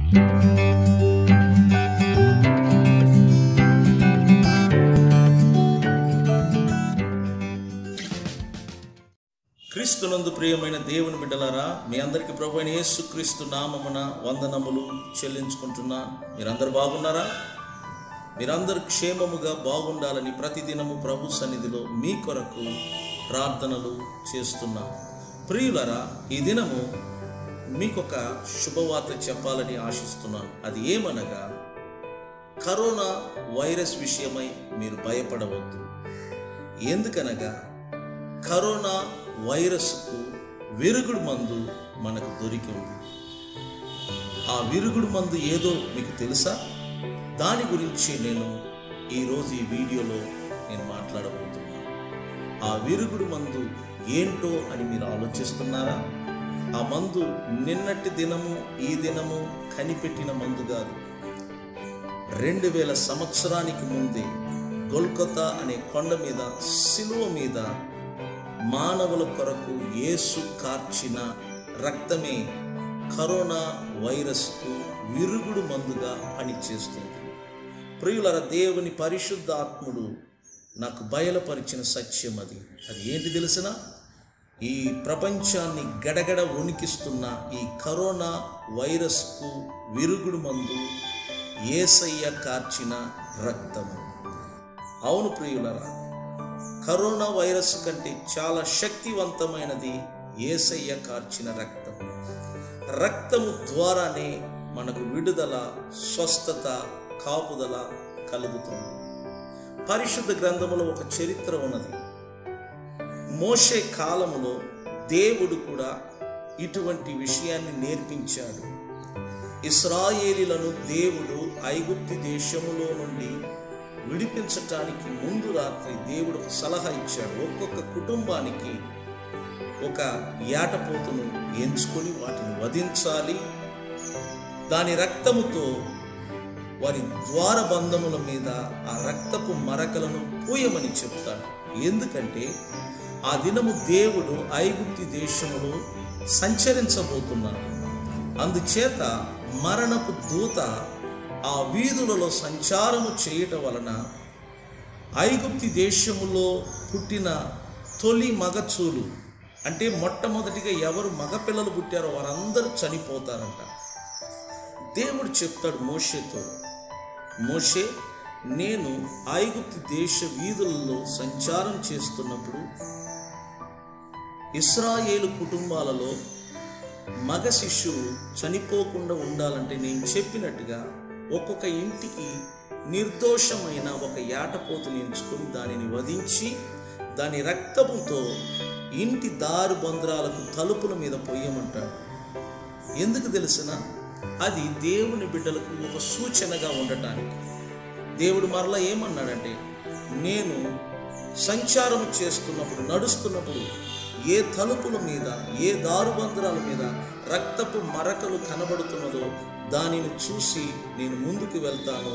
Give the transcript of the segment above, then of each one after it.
క్రీస్తునందు ప్రియమైన దేవుని బిడ్డలారా మీ అందరికీ ప్రభు అయిన యేసు క్రీస్తు నామమున వందనములు చెల్లించుకుంటున్నా మీరందరూ బాగున్నారా మీరందరూ క్షేమముగా బాగుండాలని ప్రతిదినము ప్రభు సన్నిధిలో మీ కొరకు ప్రార్థనలు చేస్తున్నా ప్రియులరా ఈ దినము మీకొక శుభవార్త చెప్పాలని ఆశిస్తున్నాను అది ఏమనగా కరోనా వైరస్ విషయమై మీరు భయపడవద్దు ఎందుకనగా కరోనా వైరస్కు విరుగుడు మందు మనకు దొరికింది ఆ విరుగుడు మందు ఏదో మీకు తెలుసా దాని గురించి నేను ఈరోజు ఈ వీడియోలో నేను మాట్లాడబోతున్నాను ఆ విరుగుడు మందు ఏంటో అని మీరు ఆలోచిస్తున్నారా ఆ మందు నిన్నటి దినము ఈ దినము కనిపెట్టిన మందు కాదు రెండు వేల సంవత్సరానికి ముందే గొల్కొతా అనే కొండ మీద సిలువ మీద మానవుల కొరకు యేసు కార్చిన రక్తమే కరోనా వైరస్కు విరుగుడు మందుగా పనిచేస్తుంది ప్రియులర దేవుని పరిశుద్ధ ఆత్ముడు నాకు బయలుపరిచిన సత్యం అది అది ఏంటి తెలిసిన ఈ ప్రపంచాన్ని గడగడ వణికిస్తున్న ఈ కరోనా వైరస్కు విరుగుడు మందు ఏసయ్య కార్చిన రక్తము అవును ప్రియులరా కరోనా వైరస్ కంటే చాలా శక్తివంతమైనది ఏసయ్య కార్చిన రక్తం రక్తము ద్వారానే మనకు విడుదల స్వస్థత కాపుదల కలుగుతుంది పరిశుద్ధ గ్రంథములో ఒక చరిత్ర ఉన్నది మోషే కాలములో దేవుడు కూడా ఇటువంటి విషయాన్ని నేర్పించాడు ఇస్రాయేలీలను దేవుడు ఐగుప్తి దేశములో నుండి విడిపించటానికి ముందు రాత్రి దేవుడు ఒక సలహా ఇచ్చాడు ఒక్కొక్క కుటుంబానికి ఒక ఏటపోతును ఎంచుకొని వాటిని వధించాలి దాని రక్తముతో వారి ద్వారబంధముల మీద ఆ రక్తపు మరకలను పూయమని చెప్తాడు ఎందుకంటే ఆ దినము దేవుడు ఐగుప్తి దేశములో సంచరించబోతున్నాడు అందుచేత మరణపు దూత ఆ వీధులలో సంచారము చేయటం వలన ఐగుప్తి దేశములో పుట్టిన తొలి మగచూలు అంటే మొట్టమొదటిగా ఎవరు మగపిల్లలు పుట్టారో వారందరూ చనిపోతారంట దేవుడు చెప్తాడు మోషేతో మోషే నేను ఐగుప్తి దేశ వీధులలో సంచారం చేస్తున్నప్పుడు ఇస్రాయేలు కుటుంబాలలో మగ శిశువు చనిపోకుండా ఉండాలంటే నేను చెప్పినట్టుగా ఒక్కొక్క ఇంటికి నిర్దోషమైన ఒక ఏటపోతుని ఎంచుకొని దానిని వధించి దాని రక్తముతో ఇంటి దారు బంధ్రాలకు తలుపుల మీద పొయ్యమంటాడు ఎందుకు తెలిసిన అది దేవుని బిడ్డలకు ఒక సూచనగా ఉండటానికి దేవుడు మరలా ఏమన్నాడంటే నేను సంచారం చేస్తున్నప్పుడు నడుస్తున్నప్పుడు ఏ తలుపుల మీద ఏ దారుబంధరాల మీద రక్తపు మరకలు కనబడుతున్నదో దానిని చూసి నేను ముందుకు వెళ్తాను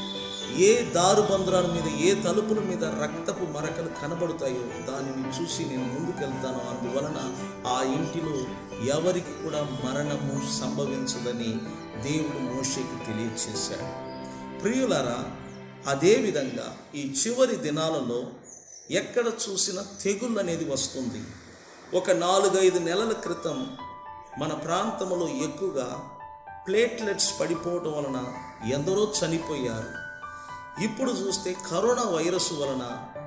ఏ దారుబంధరాల మీద ఏ తలుపుల మీద రక్తపు మరకలు కనబడతాయో దానిని చూసి నేను ముందుకు వెళ్తాను అందువలన ఆ ఇంటిలో ఎవరికి కూడా మరణము సంభవించదని దేవుడు మోషేకి తెలియచేశాడు ప్రియులారా అదేవిధంగా ఈ చివరి దినాలలో ఎక్కడ చూసిన తెగుళ్ళు అనేది వస్తుంది ఒక నాలుగైదు నెలల క్రితం మన ప్రాంతంలో ఎక్కువగా ప్లేట్లెట్స్ పడిపోవటం వలన ఎందరో చనిపోయారు ఇప్పుడు చూస్తే కరోనా వైరస్ వలన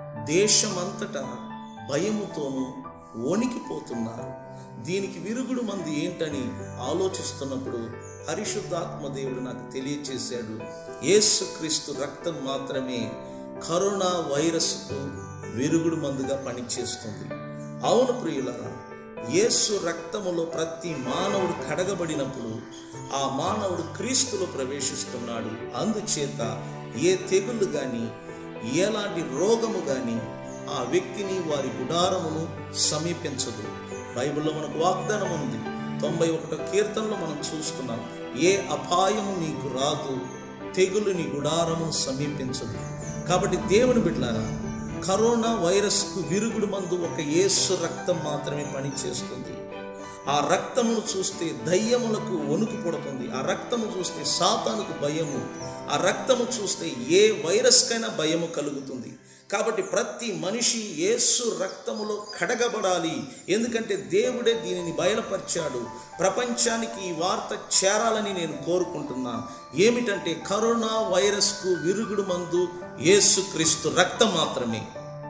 దేశమంతటా భయముతోనూ వణికిపోతున్నారు దీనికి విరుగుడు మంది ఏంటని ఆలోచిస్తున్నప్పుడు పరిశుద్ధాత్మ దేవుడు నాకు తెలియచేశాడు యేసుక్రీస్తు రక్తం మాత్రమే కరోనా వైరస్కు విరుగుడు మందుగా పనిచేస్తుంది అవును ప్రియులరా యేసు రక్తములో ప్రతి మానవుడు కడగబడినప్పుడు ఆ మానవుడు క్రీస్తులో ప్రవేశిస్తున్నాడు అందుచేత ఏ తెగుళ్ళు కానీ ఎలాంటి రోగము కానీ ఆ వ్యక్తిని వారి గుడారమును సమీపించదు బైబిల్లో మనకు వాగ్దానం ఉంది తొంభై ఒకటో కీర్తనలో మనం చూస్తున్నాం ఏ అపాయము నీకు రాదు తెగులు నీ గుడారమును సమీపించదు కాబట్టి దేవుని బిడ్లారా కరోనా వైరస్కు విరుగుడు మందు ఒక యేసు రక్తం మాత్రమే పనిచేస్తుంది ఆ రక్తమును చూస్తే దయ్యములకు వణుకు పుడుతుంది ఆ రక్తము చూస్తే సాతానుకు భయము ఆ రక్తము చూస్తే ఏ వైరస్కైనా భయము కలుగుతుంది కాబట్టి ప్రతి మనిషి యేసు రక్తములో కడగబడాలి ఎందుకంటే దేవుడే దీనిని బయలుపరిచాడు ప్రపంచానికి ఈ వార్త చేరాలని నేను కోరుకుంటున్నాను ఏమిటంటే కరోనా వైరస్కు విరుగుడు మందు యేసుక్రీస్తు రక్తం మాత్రమే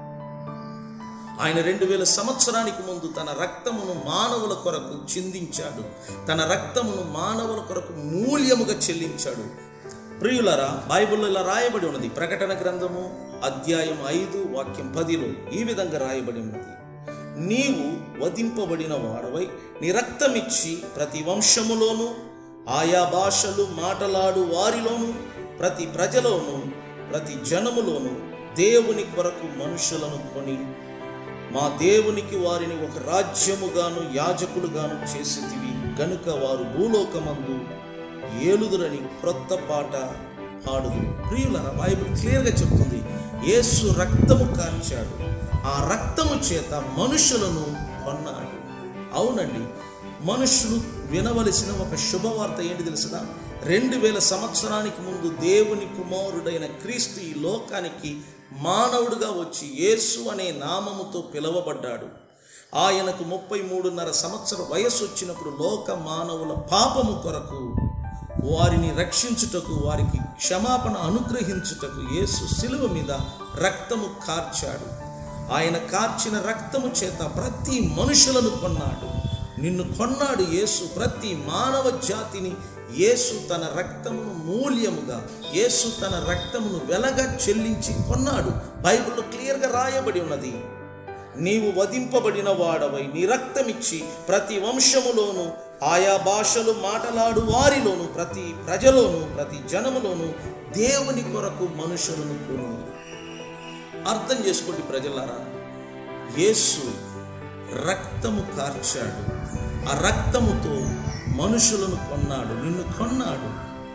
ఆయన రెండు వేల సంవత్సరానికి ముందు తన రక్తమును మానవుల కొరకు చిందించాడు తన రక్తమును మానవుల కొరకు మూల్యముగా చెల్లించాడు ప్రియులరా బైబిల్లో ఇలా రాయబడి ఉన్నది ప్రకటన గ్రంథము అధ్యాయం ఐదు వాక్యం పదిలో ఈ విధంగా రాయబడి ఉన్నది నీవు వధింపబడిన వాడవై నీ రక్తమిచ్చి ప్రతి వంశములోను ఆయా భాషలు మాటలాడు వారిలోను ప్రతి ప్రజలోను ప్రతి జనములోను దేవుని కొరకు మనుషులను కొని మా దేవునికి వారిని ఒక రాజ్యముగాను యాజకులుగాను చేసితివి గనుక వారు భూలోకమందు ఏలుదురని క్రొత్త పాట పాడుదు ప్రియులరా బైబిల్ క్లియర్గా చెప్తుంది యేసు రక్తము కార్చాడు ఆ రక్తము చేత మనుషులను కొన్నాడు అవునండి మనుషులు వినవలసిన ఒక శుభవార్త ఏంటి తెలిసిన రెండు వేల సంవత్సరానికి ముందు దేవుని కుమారుడైన క్రీస్తు ఈ లోకానికి మానవుడిగా వచ్చి యేసు అనే నామముతో పిలువబడ్డాడు ఆయనకు ముప్పై మూడున్నర సంవత్సర వయస్సు వచ్చినప్పుడు లోక మానవుల పాపము కొరకు వారిని రక్షించుటకు వారికి క్షమాపణ అనుగ్రహించుటకు యేసు శిలువ మీద రక్తము కార్చాడు ఆయన కార్చిన రక్తము చేత ప్రతి మనుషులను కొన్నాడు నిన్ను కొన్నాడు యేసు ప్రతి మానవ జాతిని యేసు తన రక్తమును మూల్యముగా యేసు తన రక్తమును వెలగా చెల్లించి కొన్నాడు బైబిల్లో క్లియర్గా రాయబడి ఉన్నది నీవు వధింపబడిన వాడవై నీ రక్తమిచ్చి ప్రతి వంశములోను ఆయా భాషలు మాటలాడు వారిలోను ప్రతి ప్రజలోను ప్రతి జనములోను దేవుని కొరకు మనుషులను కొను అర్థం చేసుకోండి ప్రజలారా యేసు రక్తము కార్చాడు ఆ రక్తముతో మనుషులను కొన్నాడు నిన్ను కొన్నాడు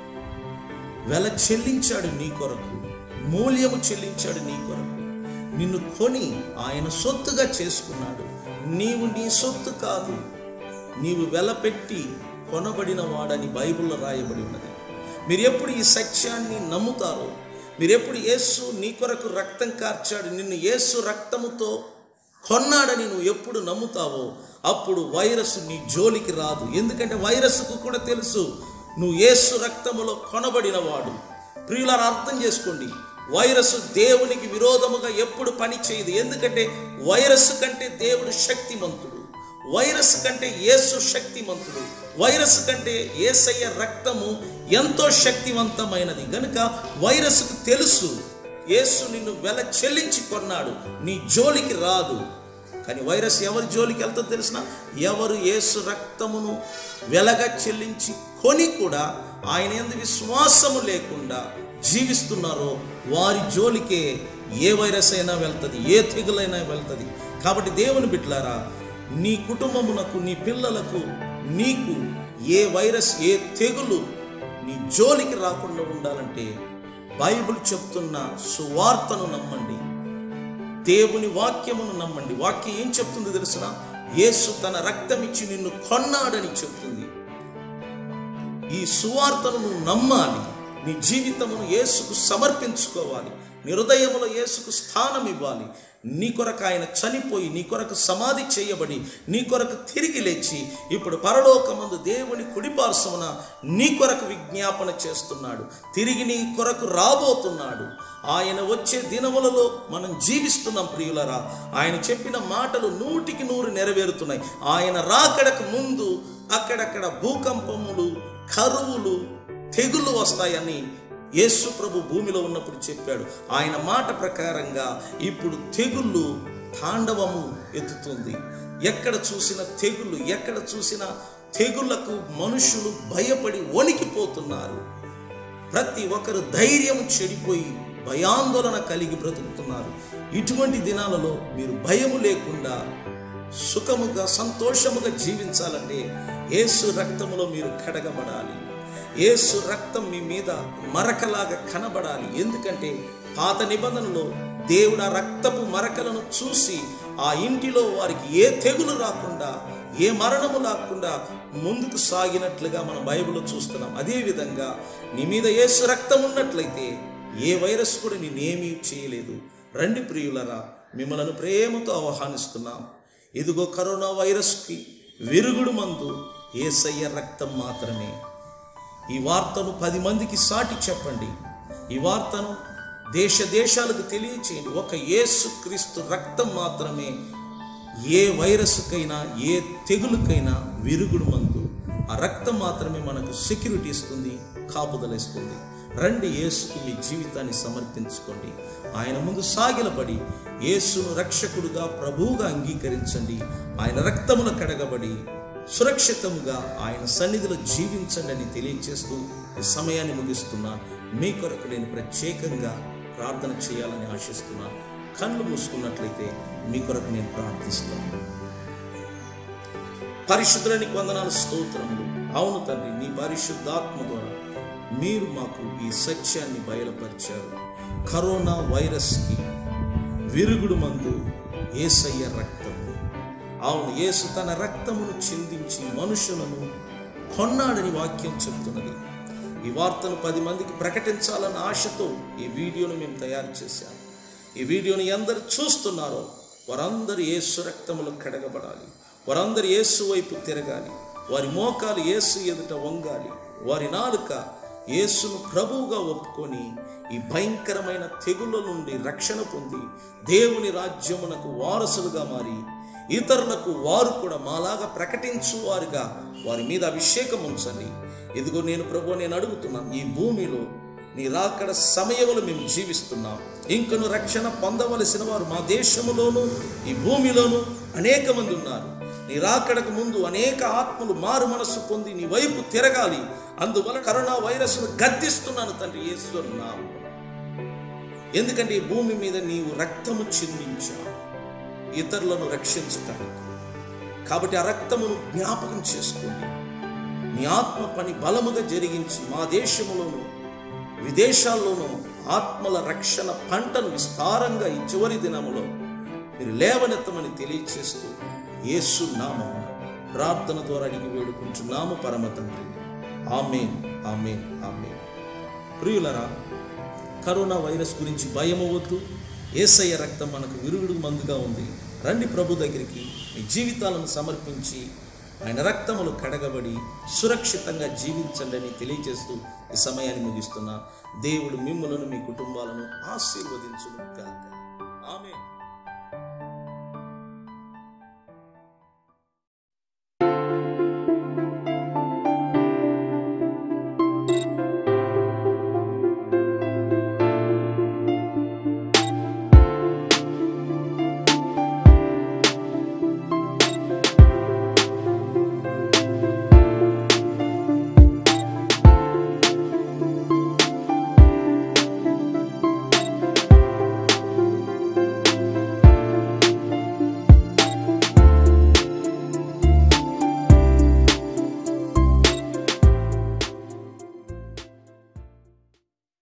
వెల చెల్లించాడు నీ కొరకు మూల్యము చెల్లించాడు నీ కొరకు నిన్ను కొని ఆయన సొత్తుగా చేసుకున్నాడు నీవు నీ సొత్తు కాదు నీవు వెలపెట్టి కొనబడిన వాడని బైబిల్లో రాయబడి ఉన్నది మీరు ఎప్పుడు ఈ సత్యాన్ని నమ్ముతారో మీరు ఎప్పుడు యేసు నీ కొరకు రక్తం కార్చాడు నిన్ను యేసు రక్తముతో కొన్నాడని నువ్వు ఎప్పుడు నమ్ముతావో అప్పుడు వైరస్ నీ జోలికి రాదు ఎందుకంటే వైరస్కు కూడా తెలుసు నువ్వు యేసు రక్తములో కొనబడిన వాడు ప్రియులారా అర్థం చేసుకోండి వైరస్ దేవునికి విరోధముగా ఎప్పుడు పని చేయదు ఎందుకంటే వైరస్ కంటే దేవుడు శక్తిమంతుడు వైరస్ కంటే యేసు శక్తిమంతుడు వైరస్ కంటే ఏసయ్య రక్తము ఎంతో శక్తివంతమైనది గనుక వైరస్కు తెలుసు యేసు నిన్ను వెల చెల్లించి కొన్నాడు నీ జోలికి రాదు కానీ వైరస్ ఎవరి జోలికి వెళ్తుందో తెలిసిన ఎవరు యేసు రక్తమును వెలగా చెల్లించి కొని కూడా ఆయన ఎందు విశ్వాసము లేకుండా జీవిస్తున్నారో వారి జోలికే ఏ వైరస్ అయినా వెళ్తుంది ఏ తెగులైనా వెళ్తుంది కాబట్టి దేవుని బిడ్డలారా నీ కుటుంబమునకు నీ పిల్లలకు నీకు ఏ వైరస్ ఏ తెగులు నీ జోలికి రాకుండా ఉండాలంటే బైబిల్ చెప్తున్న సువార్తను నమ్మండి దేవుని వాక్యమును నమ్మండి వాక్యం ఏం చెప్తుంది తెలుసిన యేసు తన రక్తం ఇచ్చి నిన్ను కొన్నాడని చెప్తుంది ఈ సువార్తను నువ్వు నమ్మాలి నీ జీవితమును యేసుకు సమర్పించుకోవాలి నీ హృదయములో యేసుకు స్థానం ఇవ్వాలి నీ కొరకు ఆయన చనిపోయి నీ కొరకు సమాధి చేయబడి నీ కొరకు తిరిగి లేచి ఇప్పుడు పరలోకమందు దేవుని కుడిపార్శ్వమున నీ కొరకు విజ్ఞాపన చేస్తున్నాడు తిరిగి నీ కొరకు రాబోతున్నాడు ఆయన వచ్చే దినములలో మనం జీవిస్తున్నాం ప్రియులరా ఆయన చెప్పిన మాటలు నూటికి నూరు నెరవేరుతున్నాయి ఆయన రాకడకు ముందు అక్కడక్కడ భూకంపములు కరువులు తెగులు వస్తాయని యేసు ప్రభు భూమిలో ఉన్నప్పుడు చెప్పాడు ఆయన మాట ప్రకారంగా ఇప్పుడు తెగుళ్ళు తాండవము ఎత్తుతుంది ఎక్కడ చూసిన తెగుళ్ళు ఎక్కడ చూసిన తెగుళ్లకు మనుషులు భయపడి వణికిపోతున్నారు ప్రతి ఒక్కరు ధైర్యం చెడిపోయి భయాందోళన కలిగి బ్రతుకుతున్నారు ఇటువంటి దినాలలో మీరు భయము లేకుండా సుఖముగా సంతోషముగా జీవించాలంటే యేసు రక్తములో మీరు కడగబడాలి యేసు రక్తం మీ మీద మరకలాగా కనబడాలి ఎందుకంటే పాత నిబంధనలో దేవుడు ఆ రక్తపు మరకలను చూసి ఆ ఇంటిలో వారికి ఏ తెగులు రాకుండా ఏ మరణము రాకుండా ముందుకు సాగినట్లుగా మనం బైబిల్లో చూస్తున్నాం అదేవిధంగా నీ మీద యేసు రక్తం ఉన్నట్లయితే ఏ వైరస్ కూడా నేనేమీ చేయలేదు రండి ప్రియులరా మిమ్మల్ని ప్రేమతో ఆహ్వానిస్తున్నాం ఇదిగో కరోనా వైరస్కి విరుగుడు మందు ఏసయ్య రక్తం మాత్రమే ఈ వార్తను పది మందికి సాటి చెప్పండి ఈ వార్తను దేశ దేశాలకు తెలియచేయండి ఒక యేసుక్రీస్తు రక్తం మాత్రమే ఏ వైరస్కైనా ఏ తెగులుకైనా విరుగుడు మందు ఆ రక్తం మాత్రమే మనకు సెక్యూరిటీ ఇస్తుంది కాపుదల ఇస్తుంది రండి యేసుకు మీ జీవితాన్ని సమర్పించుకోండి ఆయన ముందు సాగిలపడి యేసును రక్షకుడుగా ప్రభువుగా అంగీకరించండి ఆయన రక్తమున కడగబడి సురక్షితముగా ఆయన సన్నిధిలో జీవించండి అని తెలియచేస్తూ ఈ సమయాన్ని ముగిస్తున్నాను మీ కొరకు నేను ప్రత్యేకంగా ప్రార్థన చేయాలని ఆశిస్తున్నాను కళ్ళు మూసుకున్నట్లయితే మీ కొరకు నేను ప్రార్థిస్తాను పరిశుద్ధులని వందనాలు స్తోత్రములు అవును తండ్రి నీ పరిశుద్ధాత్మ ద్వారా మీరు మాకు ఈ సత్యాన్ని బయలుపరిచారు కరోనా వైరస్కి విరుగుడు మందు ఏసయ్య రక్తము అవును యేసు తన రక్తమును చిందించి మనుషులను కొన్నాడని వాక్యం చెప్తున్నది ఈ వార్తను పది మందికి ప్రకటించాలన్న ఆశతో ఈ వీడియోను మేము తయారు చేశాము ఈ వీడియోని ఎందరు చూస్తున్నారో వారందరూ యేసు రక్తములు కడగబడాలి వారందరూ యేసు వైపు తిరగాలి వారి మోకాలు యేసు ఎదుట వంగాలి వారి నాలుక యేసును ప్రభువుగా ఒప్పుకొని ఈ భయంకరమైన తెగుల నుండి రక్షణ పొంది దేవుని రాజ్యమునకు వారసులుగా మారి ఇతరులకు వారు కూడా మాలాగా ప్రకటించు వారుగా వారి మీద అభిషేకం ఉంచండి ఇదిగో నేను ప్రభు నేను అడుగుతున్నాను ఈ భూమిలో నీ రాకడ సమయంలో మేము జీవిస్తున్నాం ఇంకను రక్షణ పొందవలసిన వారు మా దేశములోను ఈ భూమిలోను అనేక మంది ఉన్నారు నీ రాకడకు ముందు అనేక ఆత్మలు మారు మనస్సు పొంది నీ వైపు తిరగాలి అందువల్ల కరోనా వైరస్ను గద్దిస్తున్నాను తండ్రి యేసున్నా ఎందుకంటే ఈ భూమి మీద నీవు రక్తము చిందించావు ఇతరులను రక్షించటానికి కాబట్టి ఆ రక్తమును జ్ఞాపకం చేసుకోండి నీ ఆత్మ పని బలముగా జరిగించి మా దేశంలోను విదేశాల్లోనూ ఆత్మల రక్షణ పంటను విస్తారంగా ఈ చివరి దినములో మీరు లేవనెత్తమని తెలియచేస్తూ యేసు నామం ప్రార్థన ద్వారా అడిగి వేడుకుంటున్నాము పరమ తండ్రి ఆమెన్ ఆమెన్ ఆమెన్ ప్రియులరా కరోనా వైరస్ గురించి భయము వద్దు ఏసయ్య రక్తం మనకు విరుగుడు మందుగా ఉంది రండి ప్రభు దగ్గరికి మీ జీవితాలను సమర్పించి ఆయన రక్తములు కడగబడి సురక్షితంగా జీవించండి అని తెలియజేస్తూ ఈ సమయాన్ని ముగిస్తున్నా దేవుడు మిమ్మలను మీ కుటుంబాలను ఆశీర్వదించును గాక ఆమె